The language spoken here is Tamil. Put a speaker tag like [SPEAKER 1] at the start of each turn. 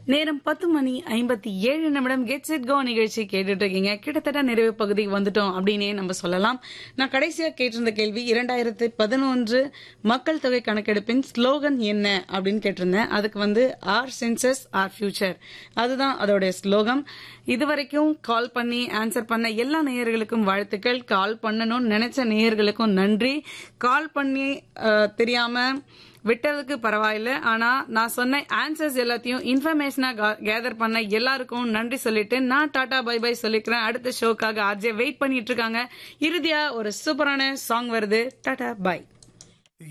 [SPEAKER 1] நேரம் பத்து மணி ஐம்பத்தி ஏழு நிமிடம் கெட் செட் கோ நிகழ்ச்சி கேட்டுட்டு இருக்கீங்க கிட்டத்தட்ட நிறைவு பகுதிக்கு வந்துட்டோம் அப்படின்னே நம்ம சொல்லலாம் நான் கடைசியா கேட்டிருந்த கேள்வி இரண்டாயிரத்தி பதினொன்று மக்கள் தொகை கணக்கெடுப்பின் ஸ்லோகன் என்ன அப்படின்னு கேட்டிருந்தேன் அதுக்கு வந்து ஆர் சென்சஸ் ஆர் ஃபியூச்சர் அதுதான் அதோடைய ஸ்லோகம் இதுவரைக்கும் கால் பண்ணி ஆன்சர் பண்ண எல்லா நேயர்களுக்கும் வாழ்த்துக்கள் கால் பண்ணணும்னு நினைச்ச நேயர்களுக்கும் நன்றி கால் பண்ணி அஹ், தெரியாம விட்டதுக்கு பரவாயில்ல ஆனா நான் சொன்ன ஆன்சர்ஸ் எல்லாத்தையும் இன்ஃபர்மேஷனா கேதர் பண்ண எல்லாருக்கும் நன்றி சொல்லிட்டு நான் டாடா பை பை சொல்லிக்கிறேன் அடுத்த ஷோக்காக ஆர்ஜே வெயிட் பண்ணிட்டு இருக்காங்க இறுதியா ஒரு சூப்பரான சாங் வருது டாடா பை